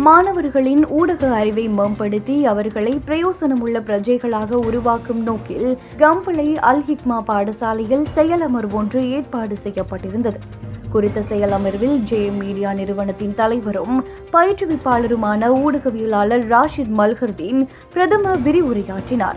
மாணவர்களின் ஊடக அறிவை மேம்படுத்தி அவர்களை பிரயோசனமுள்ள பிரஜைகளாக உருவாக்கும் நோக்கில் கம்பளை அல் ஹிக்மா பாடசாலையில் செயலமர்வு ஒன்று ஏற்பாடு செய்யப்பட்டிருந்தது குறித்த செயலமர்வில் ஜே மீடியா நிறுவனத்தின் தலைவரும் பயிற்றுவிப்பாளருமான ஊடகவியலாளர் ராஷித் மல்ஹர்தீன் பிரதம விரிவுரையாற்றினார்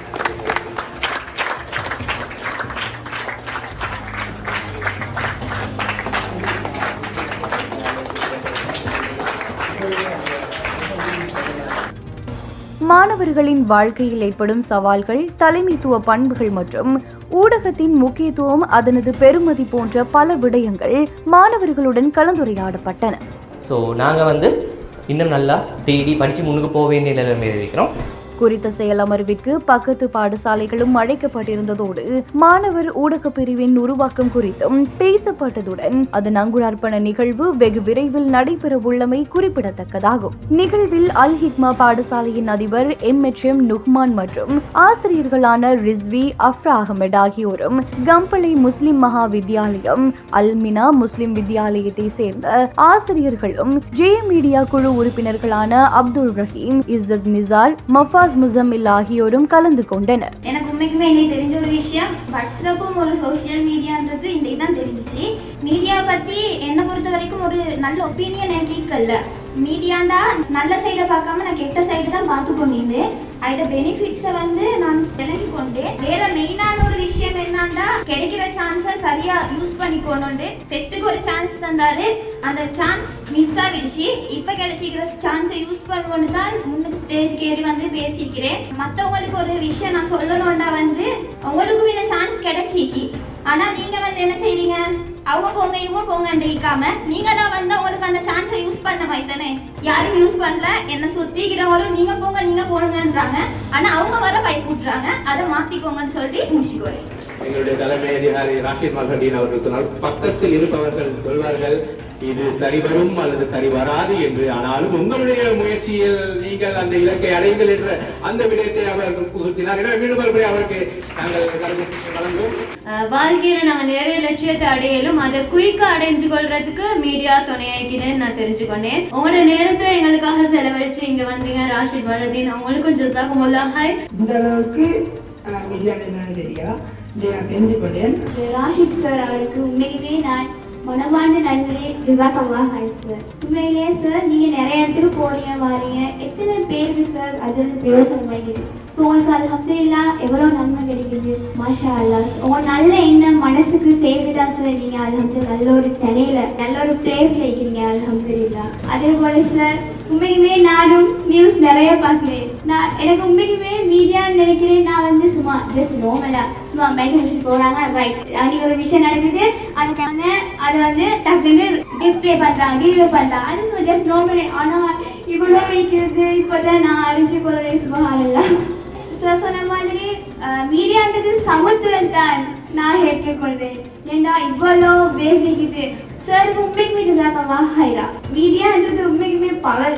மாணவர்களின் வாழ்க்கையில் ஏற்படும் சவால்கள் தலைமைத்துவ பண்புகள் மற்றும் ஊடகத்தின் முக்கியத்துவம் அதனது பெருமதி போன்ற பல விடயங்கள் மாணவர்களுடன் கலந்துரையாடப்பட்டன ஸோ நாங்கள் வந்து இன்னும் நல்லா தேடி படித்து முன்னுக்கு போக வேண்டிய நிலைமையில் இருக்கிறோம் குறித்த செயலமர்விற்கு பக்கத்து பாடசாலைகளும் அழைக்கப்பட்டிருந்ததோடு மாணவர் ஊடக பிரிவின் உருவாக்கம் குறித்தும் பேசப்பட்டதுடன் அதன் அங்குரார்ப்பண நிகழ்வு வெகு விரைவில் நடைபெறவுள்ளமை குறிப்பிடத்தக்கதாகும் நிகழ்வில் அல் ஹிக்மா பாடசாலையின் அதிபர் எம் எச் எம் நுஹ்மான் மற்றும் ஆசிரியர்களான ரிஸ்வி அஃப்ரா அகமது ஆகியோரும் கம்பளை முஸ்லிம் மகா வித்யாலயம் அல்மினா முஸ்லிம் வித்யாலயத்தை சேர்ந்த ஆசிரியர்களும் ஜே மீடியா குழு உறுப்பினர்களான அப்துல் ரஹீம் இஸ்ஸத் நிசார் மஃபாஸ் முசம்மில் ஆகியோரும் கலந்து கொண்டனர் எனக்கு உண்மைக்குமே இன்னைக்கு தெரிஞ்ச ஒரு விஷயம் வாட்ஸ்அப்பும் ஒரு சோஷியல் மீடியான்றது இன்னைக்கு தான் தெரிஞ்சிச்சு மீடியா பற்றி என்னை பொறுத்த வரைக்கும் ஒரு நல்ல ஒப்பீனியன் எனக்கு இருக்கல்ல மீடியாண்டா நல்ல சைடை பார்க்காம நான் கெட்ட சைடு தான் பார்த்து கொண்டிருந்தேன் அதோட பெனிஃபிட்ஸை வந்து நான் விளங்கி கொண்டேன் வேற மெயினான ஒரு விஷயம் என்னன்னா கிடைக்கிற சான்ஸை சரியா யூஸ் பண்ணிக்கணும்னு டெஸ்ட்டுக்கு ஒரு சான்ஸ் தந்தாரு அந்த சான்ஸ் மிஸ் ஆகிடுச்சு இப்போ கிடைச்சிக்கிற சான்ஸை யூஸ் பண்ணுவோன்னு தான் முன்னுக்கு ஸ்டேஜ் ஏறி வந்து பேசியிருக்கிறேன் மற்றவங்களுக்கு ஒரு விஷயம் நான் சொல்லணும்னா வந்து உங்களுக்கும் இந்த சான்ஸ் கிடைச்சிக்கி ஆனா நீங்க வந்து என்ன செய்றீங்க அவங்க போங்க இவங்க போங்கன்னு இருக்காம நீங்க தான் வந்து உங்களுக்கு அந்த சான்ஸை யூஸ் பண்ண வைத்தனே யாரும் யூஸ் பண்ணல என்ன சுத்திக்கிறவங்களும் நீங்க போங்க நீங்க போடுங்கன்றாங்க ஆனா அவங்க வர பைப் விட்டுறாங்க அதை மாத்திக்கோங்கன்னு சொல்லி முடிச்சுக்கோங்க எங்களுடைய தலைமை அதிகாரி ராஷித் மல்ஹடீன் அவர்கள் சொன்னால் பக்கத்தில் இருப்பவர்கள் சொல்வார்கள் இது சரி வரும் அல்லது சரி வராது என்று ஆனாலும் உங்களுடைய முயற்சியில் நீங்கள் அந்த இலக்கை அடைங்கள் என்ற அந்த விடயத்தை அவர் புகுத்தினார் எனவே மீண்டும் மறுபடியும் அவருக்கு நாங்கள் கருத்து வழங்குவோம் அஹ் வாழ்க்கையில நாங்க நிறைய லட்சியத்தை அடையலும் அதை குயிக்கா அடைஞ்சு கொள்றதுக்கு மீடியா துணையாக்கினேன்னு நான் தெரிஞ்சுக்கொண்டேன் உங்களோட நேரத்தை எங்களுக்காக செலவழிச்சு இங்க வந்தீங்க ராஷித் வலதீன் அவங்களுக்கும் ஜசாக்குமுல்லா ஹாய் இந்த அளவுக்கு மீடியா என்னன்னு தெரியா இதை நான் தெரிஞ்சுக்கொண்டேன் ராஷித் சார் அவருக்கு உண்மையுமே நான் மனமார்ந்த நன்றி ரிசாக்கல்லா ஹாய் சார் உண்மையிலேயே சார் நீங்கள் நிறைய இடத்துக்கு போறீங்க வாரீங்க எத்தனை பேருக்கு சார் அது வந்து பிரயோசனம் ஆகிடுது உங்களுக்கு அல்ஹம்துலில்லா எவ்வளோ நன்மை கிடைக்குது மாஷா அல்லா உங்க நல்ல எண்ணம் மனசுக்கு சேர்ந்துட்டா சார் நீங்கள் அல்ஹம்து நல்ல ஒரு தலையில நல்ல ஒரு பிளேஸ்ல இருக்கிறீங்க அல்ஹம்துலில்லா அதே போல சார் உண்மைக்குமே நானும் நியூஸ் நிறைய பார்க்குறேன் நான் எனக்கு உண்மைக்குமே மீடியான்னு நினைக்கிறேன் நான் வந்து சும்மா ஜஸ்ட் நோமலா சும்மா மைக் மிஷின் போகிறாங்க ரைட் அன்றைக்கி ஒரு விஷயம் நடக்குது அதுக்கான அதை வந்து டக்குன்னு டிஸ்பிளே பண்ணுறாங்க டிவியை பண்ணுறாங்க அது சும்மா ஜஸ்ட் நோமல் ஆனால் இவ்வளோ வைக்கிறது இப்போ தான் நான் அறிஞ்சு கொள்கிறேன் சுபகாரெல்லாம் சார் சொன்ன மாதிரி மீடியான்றது சமுத்திரம் தான் நான் ஏற்றுக்கொள்றேன் ஏன்னா இவ்வளோ பேசிக் இது சார் உண்மைக்குமே ஜாக்கவா ஹைரா மீடியான்றது உண்மைக்குமே பவர்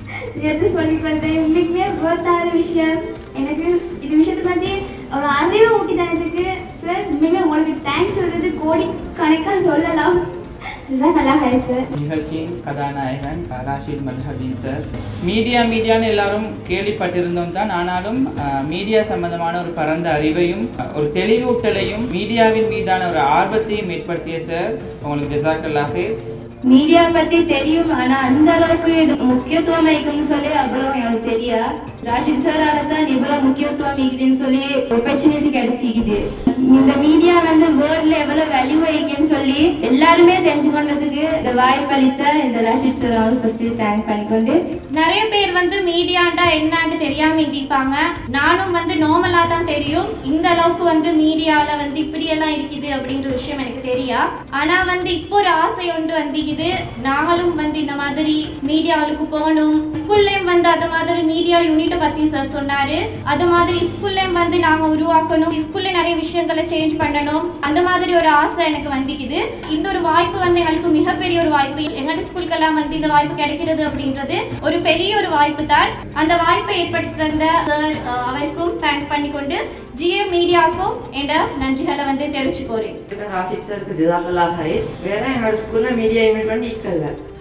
எது சொல்லிக்கொள்றேன் உண்மைக்குமே ஒருத்தார விஷயம் எனக்கு இந்த விஷயத்தை பற்றி ஒரு அறிவை ஊட்டித்தனத்துக்கு சார் உண்மையுமே உங்களுக்கு தேங்க்ஸ் சொல்றது கோடி கணக்காக சொல்லலாம் ஜாக்கல்லா ஹை சார் நிகழ்ச்சியின் கதாநாயகன் ராஷித் மல்ஹதீன் சார் மீடியா மீடியான்னு எல்லாரும் கேள்விப்பட்டிருந்தோம் தான் ஆனாலும் அஹ், மீடியா சம்பந்தமான ஒரு பரந்த அறிவையும் அஹ், ஒரு தெளிவூட்டலையும் மீடியாவின் மீதான ஒரு ஆர்வத்தையும் ஏற்படுத்திய சார் உங்களுக்கு ஜெசாக்கல்லாக மீடியா பத்தி தெரியும் ஆனா அந்த அளவுக்கு இது முக்கியத்துவம் வைக்கும்னு சொல்லி அவ்வளவு எனக்கு தெரியா ராஷித் சாரால தான் இவ்வளவு முக்கியத்துவம் இருக்குதுன்னு சொல்லி ஆப்பர்ச்சுனிட்டி கிடைச்சிக்குது இந்த மீடியா வந்து வேர்ல்ட்ல எவ்வளவு வேல்யூ வைக்குன்னு சொல்லி எல்லாருமே தெரிஞ்சுக்கொண்டதுக்கு இந்த வாய்ப்பு அளித்த இந்த ராஷித் சார் அவங்க ஃபர்ஸ்ட் தேங்க் பண்ணிக்கொண்டு நிறைய பேர் வந்து மீடியாண்டா என்னன்னு தெரியாம இருப்பாங்க நானும் வந்து நார்மலா தான் தெரியும் இந்த அளவுக்கு வந்து மீடியால வந்து இப்படி எல்லாம் இருக்குது அப்படின்ற விஷயம் எனக்கு தெரியா ஆனா வந்து இப்போ ஒரு ஆசை ஒன்று வந்திக்குது நாங்களும் வந்து இந்த மாதிரி மீடியாவுக்கு போகணும் ஸ்கூல்லையும் வந்து அது மாதிரி மீடியா யூனிட்டை பத்தி சார் சொன்னாரு அது மாதிரி ஸ்கூல்லையும் வந்து நாங்க உருவாக்கணும் ஸ்கூல்ல நிறைய விஷயங்களை சேஞ்ச் பண்ணணும் அந்த மாதிரி ஒரு ஆசை எனக்கு வந்திக்குது இந்த ஒரு வாய்ப்பு வந்து எங்களுக்கு மிகப்பெரிய ஒரு வாய்ப்பு எங்களோட ஸ்கூலுக்கெல்லாம் வந்து இந்த வாய்ப்பு கிடைக்கிறது அப்படின்றது ஒரு பெரிய ஒரு வாய்ப்பு தான் அந்த வாய்ப்பை ஏற்படுத்தி தந்த சார் அஹ், அவருக்கும் தேங்க் பண்ணிக்கொண்டு ஜிஎம் மீடியாவுக்கும் என்ற நன்றிகளை வந்து தெரிவிச்சுக்கோறேன் ராஷித் சாருக்கு ஜிதாக்கல்லா ஹை வேற என்னோட ஸ்கூல்ல மீடியா யூனிட் வந்து இக்கல்ல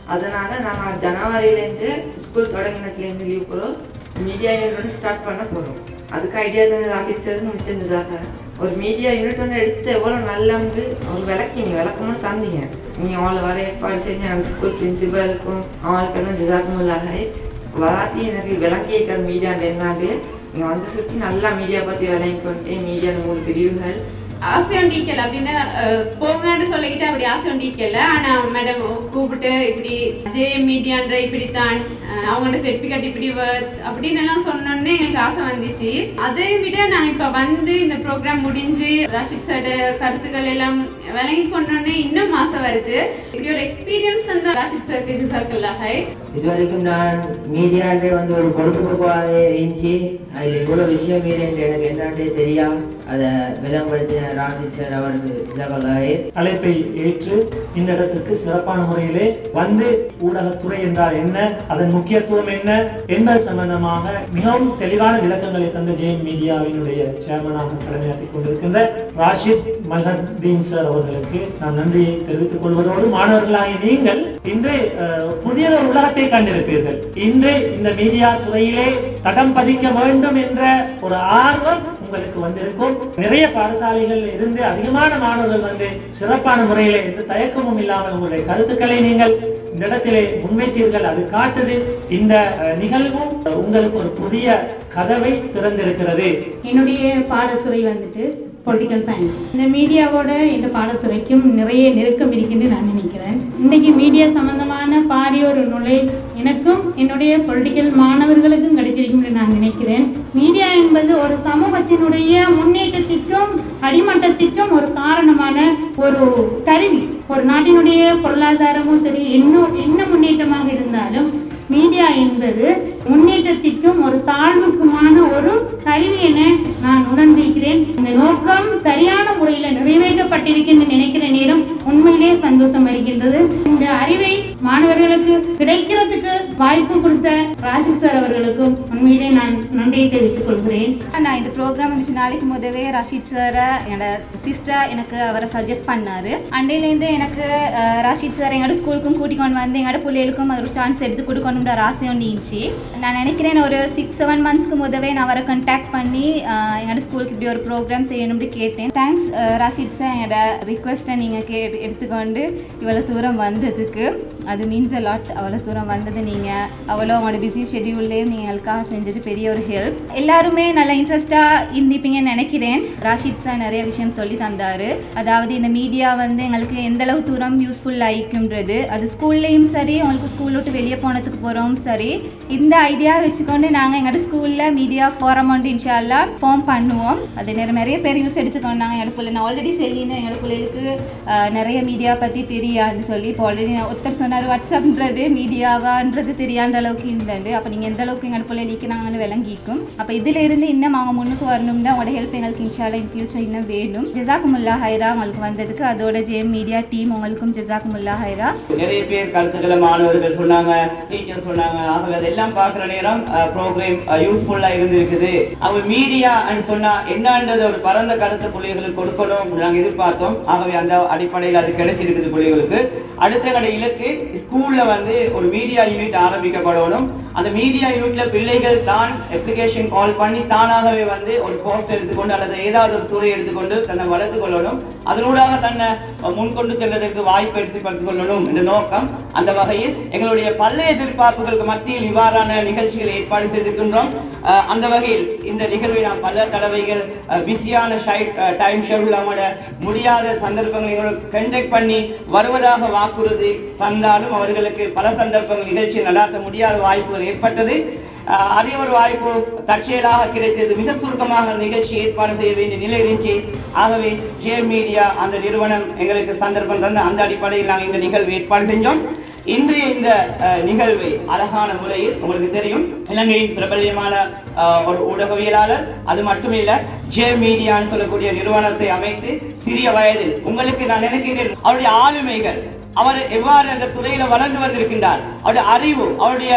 அதனால் நாங்கள் ஜனவரியிலேருந்து ஸ்கூல் தொடங்கினதுலேருந்து லீவ் போகிறோம் மீடியா யூனிட் ஒன்று ஸ்டார்ட் பண்ண போகிறோம் அதுக்கு ஐடியா தந்த ராசிட் சார் முடிச்சிருந்ததாக ஒரு மீடியா யூனிட் ஒன்று எடுத்து எவ்வளோ நல்லா வந்து ஒரு விளக்கி நீ விளக்கமும் தந்தீங்க நீங்கள் அவளை வர ஏற்பாடு செஞ்சு அந்த ஸ்கூல் பிரின்சிபலுக்கும் அவளுக்கெல்லாம் ஜிசாக்குமுல்லாக வராத்தி எனக்கு விளக்கி இருக்கிற மீடியாண்டு என்னாண்டு நீங்கள் வந்து சுற்றி நல்லா மீடியா பற்றி விளங்கி கொண்டு மீடியா மூணு பிரிவுகள் ஆசை ஒண்டிக்கல அப்படின்னு அஹ், போங்கன்னு சொல்லிக்கிட்டு அப்படி ஆசை ஒண்டிக்கல ஆனா மேடம் கூப்பிட்டு இப்படி ஜே மீடியான்ற இப்படித்தான் அஹ், அவங்கள்ட்ட சர்டிஃபிகேட் இப்படி வருத் அப்படின்னு எல்லாம் சொன்னோன்னே எங்களுக்கு ஆசை வந்துச்சு அதை விட நான் இப்ப வந்து இந்த ப்ரோக்ராம் முடிஞ்சு ராஷிப் சார் கருத்துக்கள் எல்லாம் விளங்கி கொண்டோன்னே இன்னும் ஆசை வருது இப்படி ஒரு எக்ஸ்பீரியன்ஸ் தந்த ராஷிப் சார் ஜிசாக்கல்லாஹை இது வரைக்கும் நான் மீடியாண்டே வந்து ஒரு பொழுதுபோக்காக இருந்துச்சு அதில் இவ்வளோ விஷயம் மீறேன் எனக்கு என்னன்றே தெரியா அதை விளம்பரத்தின ராஜித் சார் அவருக்கு சிலபதாயே அழைப்பை ஏற்று இந்த இடத்துக்கு சிறப்பான முறையிலே வந்து ஊடகத்துறை என்றால் என்ன அதன் முக்கியத்துவம் என்ன என்பது சம்பந்தமாக மிகவும் தெளிவான விளக்கங்களை தந்த ஜெயின் மீடியாவினுடைய சேர்மனாக கடமையாற்றிக் கொண்டிருக்கின்ற ராஷித் மல்ஹத்தீன் சார் அவர்களுக்கு நான் நன்றியை தெரிவித்துக் கொள்வதோடு மாணவர்களாகிய நீங்கள் இன்று அஹ், புதிய ஒரு உலகத்தை கண்டிருப்பீர்கள் இன்று இந்த மீடியா துறையிலே தடம் பதிக்க வேண்டும் என்ற ஒரு ஆர்வம் உங்களுக்கு வந்திருக்கும் நிறைய பாடசாலைகள் இருந்து அதிகமான மாணவர்கள் வந்து சிறப்பான முறையில் எந்த தயக்கமும் இல்லாமல் உங்களுடைய கருத்துக்களை நீங்கள் இந்த இடத்திலே முன்வைத்தீர்கள் அது காட்டுது இந்த அஹ், நிகழ்வும் உங்களுக்கு ஒரு புதிய கதவை திறந்திருக்கிறது என்னுடைய பாடத்துறை வந்துட்டு பொலிட்டிக்கல் சயின்ஸ் இந்த மீடியாவோட இந்த பாடத்துறைக்கும் நிறைய நெருக்கம் இருக்குன்னு நான் நினைக்கிறேன் இன்னைக்கு மீடியா சம்பந்தமான பாரிய ஒரு நுழை எனக்கும் என்னுடைய பொலிட்டிக்கல் மாணவர்களுக்கும் கிடைச்சிருக்கும்னு நான் நினைக்கிறேன் மீடியா என்பது ஒரு சமூகத்தினுடைய முன்னேற்றத்திற்கும் அடிமட்டத்திற்கும் ஒரு காரணமான ஒரு கருவி ஒரு நாட்டினுடைய பொருளாதாரமும் சரி இன்னும் என்ன முன்னேற்றமாக இருந்தாலும் மீடியா என்பது முன்னேற்றத்திற்கும் ஒரு தாழ்வுக்குமான ஒரு கருவி என நான் உணர்ந்திருக்கிறேன் இந்த நோக்கம் சரியான முறையில் நிறைவேற்றப்பட்டிருக்கின்ற நினைக்கிற நேரம் உண்மையிலே சந்தோஷம் வருகின்றது இந்த அறிவை மாணவர்களுக்கு கிடைக்கிறதுக்கு வாய்ப்பு கொடுத்த ராஜிக் சார் அவர்களுக்கும் உண்மையிலே நான் நன்றியை தெரிவித்துக் கொள்கிறேன் நான் இந்த ப்ரோக்ராம் மிஷ் நாளைக்கு முதவே ரஷீத் சாரை என்னோட சிஸ்டர் எனக்கு அவரை சஜஸ்ட் பண்ணாரு அண்டையிலேருந்து எனக்கு அஹ், ரஷீத் சார் எங்களோட ஸ்கூலுக்கும் கூட்டிக் கொண்டு வந்து எங்களோட பிள்ளைகளுக்கும் ஒரு சான்ஸ் எடுத்து கொடுக்கணுன்ற ஒரு ஆசை ஒன்று இருந்துச்சு நான் நினைக்கிறேன் ஒரு சிக்ஸ் செவன் மந்த்ஸ்க்கு முதவே நான் அவரை கான்டாக்ட் பண்ணி அஹ், எங்களோட ஸ்கூலுக்கு இப்படி ஒரு ப்ரோக்ராம் செய்யணும்னு கேட்டேன் தேங்க்ஸ் ரஷீத் சார் எங்களோட ரிக்வெஸ்ட்டை நீங்கள் கே எடுத்துக்கொண்டு இவ்வளோ தூரம் வந்ததுக்கு அது மீன்ஸ் அ லாட் அவ்வளோ தூரம் வந்தது நீங்கள் அவ்வளோ அவங்களோட பிஸி ஷெடியூல்லேயும் நீங்கள் எங்களுக்காக செஞ்சது பெரிய ஒரு ஹெல்ப் எல்லாருமே நல்ல இன்ட்ரெஸ்டாக இருந்திப்பீங்கன்னு நினைக்கிறேன் ராஷித் சார் நிறைய விஷயம் சொல்லி தந்தார் அதாவது இந்த மீடியா வந்து எங்களுக்கு எந்த அளவு தூரம் யூஸ்ஃபுல் ஆயிக்கும்ன்றது அது ஸ்கூல்லையும் சரி உங்களுக்கு ஸ்கூல் விட்டு வெளியே போனதுக்கு போகிறோம் சரி இந்த ஐடியா வச்சுக்கொண்டு நாங்கள் எங்களோட ஸ்கூலில் மீடியா ஃபோரம் ஒன்று இன்ஷால்லா ஃபார்ம் பண்ணுவோம் அது நிறைய நிறைய பேர் யூஸ் எடுத்துக்கொண்டாங்க எங்களோட பிள்ளை நான் ஆல்ரெடி சொல்லியிருந்தேன் எங்களோட பிள்ளைகளுக்கு ஆஹ், நிறைய மீடியா பற்றி தெரியான்னு சொல்லி இப்போ ஆல்ரெடி நான் ஒருத்தர் சொன்னார் வாட்ஸ்அப்ன்றது மீடியாவான்றது தெரியாத அளவுக்கு இருந்தாண்டு அப்போ நீங்கள் எந்த அளவுக்கு எங்களோட பிள்ளை லீக்கினாங்கன்னு விளங்கிக்கும் அப்போ இதில் இருந்து இன்னும் அவங்க முன்னுக்கு வரணும் தான் உங்களோட ஹெல்ப் எங்களுக்கு இன்ஷால்லா இன் ஃபியூச்சர் இன்னும் வேணும் ஜெசாக்குமுல்லா ஹைரா உங்களுக்கு வந்ததுக்கு அதோட ஜேஎம் மீடியா டீம் உங்களுக்கும் ஜெசாக்குமுல்லா ஹைரா நிறைய பேர் கருத்துக்களை மாணவர்கள் சொன்னாங்க டீச்சர் சொன்னாங்க ஆகவே அதெல்லாம் பார்க்குற நேரம் ப்ரோக்ராம் யூஸ்ஃபுல்லாக இருந்திருக்குது அவங்க மீடியா சொன்னா என்னன்றது ஒரு பரந்த கருத்து பிள்ளைகளுக்கு கொடுக்கணும் நாங்கள் எதிர்பார்த்தோம் ஆகவே அந்த அடிப்படையில் அது கிடைச்சிருக்குது பிள்ளைகளுக்கு அடுத்த கடை இலக்கு ஸ்கூல்ல வந்து ஒரு மீடியா யூனிட் ஆரம்பிக்கப்படணும் அந்த மீடியா யூனிட்ல பிள்ளைகள் தான் அப்ளிகேஷன் கால் பண்ணி தானாகவே வந்து ஒரு போஸ்ட் எடுத்துக்கொண்டு அல்லது ஏதாவது ஒரு துறை எடுத்துக்கொண்டு தன்னை வளர்த்து கொள்ளணும் அதனூடாக தன்னை முன்கொண்டு செல்வதற்கு வாய்ப்பு எடுத்து கொள்ளணும் என்ற நோக்கம் அந்த வகையில் எங்களுடைய பல எதிர்பார்ப்புகளுக்கு மத்தியில் இவ்வாறான நிகழ்ச்சிகளை ஏற்பாடு செய்திருக்கின்றோம் அஹ் அந்த வகையில் இந்த நிகழ்வை நாம் பல தடவைகள் பிஸியான டைம் ஷெடியூல் அவங்களோட முடியாத சந்தர்ப்பங்களை எங்களோட கண்டக்ட் பண்ணி வருவதாக வாக்குறுதி தந்தாலும் அவர்களுக்கு பல சந்தர்ப்பங்கள் நிகழ்ச்சியை நடாத்த முடியாத வாய்ப்புகள் ஏற்பட்டது அஹ் அதே ஒரு வாய்ப்பு தற்செயலாக கிடைத்தது மிக சுருக்கமாக நிகழ்ச்சி ஏற்பாடு செய்ய வேண்டிய நிலை இருந்துச்சு ஆகவே ஜே மீடியா அந்த நிறுவனம் எங்களுக்கு சந்தர்ப்பம் தந்த அந்த அடிப்படையில் நாங்கள் இந்த நிகழ்வு ஏற்பாடு செஞ்சோம் இன்றைய இந்த அஹ், நிகழ்வை அழகான முறையில் உங்களுக்கு தெரியும் இலங்கையின் பிரபல்யமான அஹ், ஒரு ஊடகவியலாளர் அது மட்டுமில்ல ஜே மீடியான்னு சொல்லக்கூடிய நிறுவனத்தை அமைத்து சிறிய வயதில் உங்களுக்கு நான் நினைக்கிறேன் அவருடைய ஆளுமைகள் அவர் எவ்வாறு அந்த துறையில வளர்ந்து வந்திருக்கின்றார் அவருடைய அறிவு அவருடைய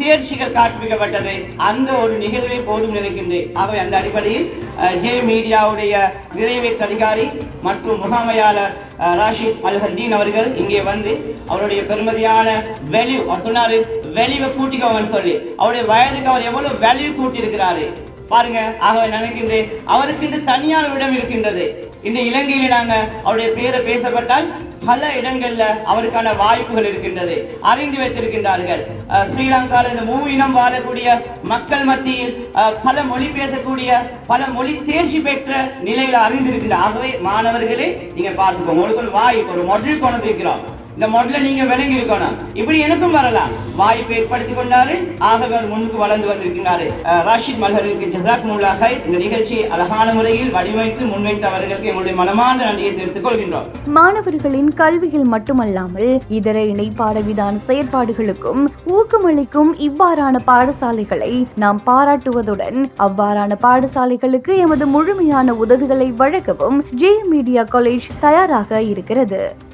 தேர்ச்சிகள் காண்பிக்கப்பட்டது அந்த ஒரு நிகழ்வை போதும் நினைக்கின்றேன் ஆகவே அந்த அடிப்படையில் அஹ், ஜே மீடியாவுடைய நிறைவேற்று அதிகாரி மற்றும் முகாமையாளர் அஹ், ராஷித் அல்ஹர்டீன் அவர்கள் இங்கே வந்து அவருடைய பெருமதியான வேல்யூ அவர் சொன்னாரு வேல்யூவை கூட்டிக்கோங்கன்னு சொல்லி அவருடைய வயதுக்கு அவர் எவ்வளவு வேல்யூ கூட்டி இருக்கிறாரு பாருங்க ஆகவே நினைக்கின்றேன் அவருக்கு இன்று தனியான இடம் இருக்கின்றது இந்த இலங்கையில் நாங்க அவருடைய பேரை பேசப்பட்டால் பல இடங்கள்ல அவருக்கான வாய்ப்புகள் இருக்கின்றது அறிந்து வைத்திருக்கின்றார்கள் அஹ், ஸ்ரீலங்கால இந்த மூவினம் வாழக்கூடிய மக்கள் மத்தியில் அஹ், பல மொழி பேசக்கூடிய பல மொழி தேர்ச்சி பெற்ற நிலையில அறிந்திருக்கின்ற ஆகவே மாணவர்களே நீங்க பார்த்துக்கோங்க உங்களுக்கு ஒரு வாய்ப்பு ஒரு மொடல் கொண்டு இருக்கிறோம் இந்த மாடல நீங்க விளங்கி இருக்கணும் இப்படி எனக்கும் வரலாம் வாய்ப்பை ஏற்படுத்தி கொண்டாரு ஆகவே அவர் முன்னுக்கு வளர்ந்து வந்திருக்கிறாரு அஹ் ராஷித் மல்ஹருக்கு ஜசாக் முல்லாஹை இந்த நிகழ்ச்சியை அழகான முறையில் வடிவமைத்து முன்வைத்த அவர்களுக்கு எங்களுடைய மனமார்ந்த நன்றியை தெரிவித்துக் கொள்கின்றோம் மாணவர்களின் கல்வியில் மட்டுமல்லாமல் இதர இணை பாடவிதான செயற்பாடுகளுக்கும் ஊக்கமளிக்கும் இவ்வாறான பாடசாலைகளை நாம் பாராட்டுவதுடன் அவ்வாறான பாடசாலைகளுக்கு எமது முழுமையான உதவிகளை வழங்கவும் ஜே மீடியா காலேஜ் தயாராக இருக்கிறது